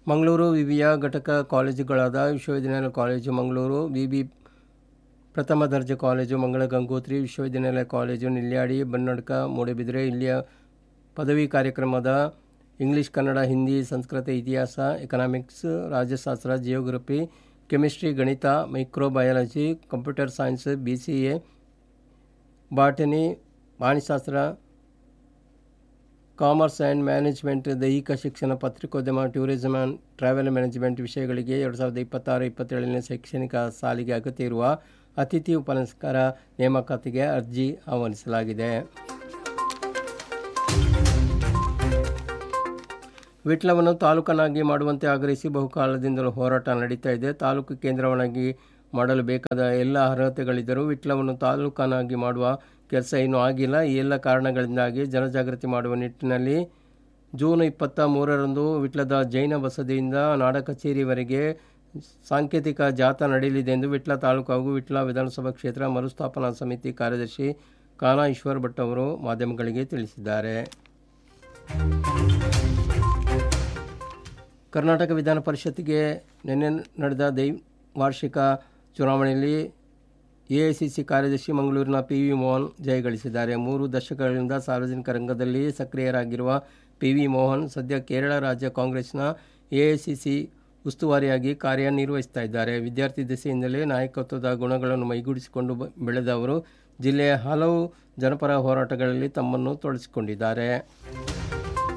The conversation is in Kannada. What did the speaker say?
ಮಂಗಳೂರು ವಿವಿಯ ಘಟಕ ಕಾಲೇಜುಗಳಾದ ವಿಶ್ವವಿದ್ಯಾನಿಲಯ ಕಾಲೇಜು ಮಂಗಳೂರು ವಿವಿ ಪ್ರಥಮ ದರ್ಜೆ ಕಾಲೇಜು ಮಂಗಳ ಗಂಗೋತ್ರಿ ವಿಶ್ವವಿದ್ಯಾನಿಲಯ ಕಾಲೇಜು ನಿಲ್ಯಾಡಿ ಬನ್ನಡ್ಕ ಮೂಡಬಿದ್ರೆ ಇಲ್ಲಿಯ ಪದವಿ ಕಾರ್ಯಕ್ರಮದ ಇಂಗ್ಲಿಷ್ ಕನ್ನಡ ಹಿಂದಿ ಸಂಸ್ಕೃತ ಇತಿಹಾಸ ಎಕನಾಮಿಕ್ಸ್ ರಾಜ್ಯಶಾಸ್ತ್ರ ಜಿಯೋಗ್ರಫಿ ಕೆಮಿಸ್ಟ್ರಿ ಗಣಿತ microbiology computer science B C A botany ಪ್ರಾಣಿಶಾಸ್ತ್ರ ಕಾಮರ್ಸ್ ಆ್ಯಂಡ್ ಮ್ಯಾನೇಜ್ಮೆಂಟ್ ದೈಹಿಕ ಶಿಕ್ಷಣ ಪತ್ರಿಕೋದ್ಯಮ ಟೂರಿಸಂ ಆ್ಯಂಡ್ ಟ್ರಾವೆಲ್ ಮ್ಯಾನೇಜ್ಮೆಂಟ್ ವಿಷಯಗಳಿಗೆ ಎರಡು ಸಾವಿರದ ಇಪ್ಪತ್ತಾರು ಇಪ್ಪತ್ತೇಳನೇ ಶೈಕ್ಷಣಿಕ ಸಾಲಿಗೆ ಅಗತ್ಯ ಇರುವ ಅತಿಥಿ ಉಪನ್ಯಾಸಕರ ನೇಮಕಾತಿಗೆ ಅರ್ಜಿ ಆಹ್ವಾನಿಸಲಾಗಿದೆ ವಿಟ್ಲವನ್ನು ತಾಲೂಕನ್ನಾಗಿ ಮಾಡುವಂತೆ ಆಗ್ರಹಿಸಿ ಬಹುಕಾಲದಿಂದಲೂ ಹೋರಾಟ ನಡೀತಾ ಇದೆ ತಾಲೂಕು ಕೇಂದ್ರವನ್ನಾಗಿ ಮಾಡಲು ಬೇಕಾದ ಎಲ್ಲ ಅರ್ಹತೆಗಳಿದ್ದರೂ ವಿಟ್ಲವನ್ನು ತಾಲೂಕನ್ನಾಗಿ ಮಾಡುವ ಕೆಲಸ ಇನ್ನೂ ಆಗಿಲ್ಲ ಈ ಎಲ್ಲ ಕಾರಣಗಳಿಂದಾಗಿ ಜನಜಾಗೃತಿ ಮಾಡುವ ನಿಟ್ಟಿನಲ್ಲಿ ಜೂನ್ ಇಪ್ಪತ್ತ ಮೂರರಂದು ವಿಟ್ಲದ ಜೈನ ಬಸದಿಯಿಂದ ನಾಡ ಕಚೇರಿವರೆಗೆ ಸಾಂಕೇತಿಕ ಜಾಥಾ ನಡೆಯಲಿದೆ ಎಂದು ವಿಟ್ಲ ತಾಲೂಕು ಹಾಗೂ ವಿಟ್ಲ ವಿಧಾನಸಭಾ ಕ್ಷೇತ್ರ ಮರುಸ್ಥಾಪನಾ ಸಮಿತಿ ಕಾರ್ಯದರ್ಶಿ ಕಾನಾ ಈಶ್ವರ್ ಭಟ್ ಅವರು ಮಾಧ್ಯಮಗಳಿಗೆ ತಿಳಿಸಿದ್ದಾರೆ ಕರ್ನಾಟಕ ವಿಧಾನ ಪರಿಷತ್ತಿಗೆ ನಿನ್ನೆ ನಡೆದ ದೈ ವಾರ್ಷಿಕ ಚುನಾವಣೆಯಲ್ಲಿ ಎಐಸಿಸಿ ಕಾರ್ಯದರ್ಶಿ ಮಂಗಳೂರಿನ ಪಿ ವಿ ಮೋಹನ್ ಜಯಗಳಿಸಿದ್ದಾರೆ ಮೂರು ದಶಕಗಳಿಂದ ಸಾರ್ವಜನಿಕ ರಂಗದಲ್ಲಿ ಸಕ್ರಿಯರಾಗಿರುವ ಪಿ ವಿ ಮೋಹನ್ ಸದ್ಯ ಕೇರಳ ರಾಜ್ಯ ಕಾಂಗ್ರೆಸ್ನ ಎಐಸಿಸಿ ಉಸ್ತುವಾರಿಯಾಗಿ ಕಾರ್ಯನಿರ್ವಹಿಸ್ತಾ ಇದ್ದಾರೆ ವಿದ್ಯಾರ್ಥಿ ದೆಸೆಯಿಂದಲೇ ನಾಯಕತ್ವದ ಗುಣಗಳನ್ನು ಮೈಗೂಡಿಸಿಕೊಂಡು ಬ- ಬೆಳೆದ ಅವರು ಜಿಲ್ಲೆಯ ಹಲವು ಜನಪರ ಹೋರಾಟಗಳಲ್ಲಿ ತಮ್ಮನ್ನು ತೊಡಗಿಸಿಕೊಂಡಿದ್ದಾರೆ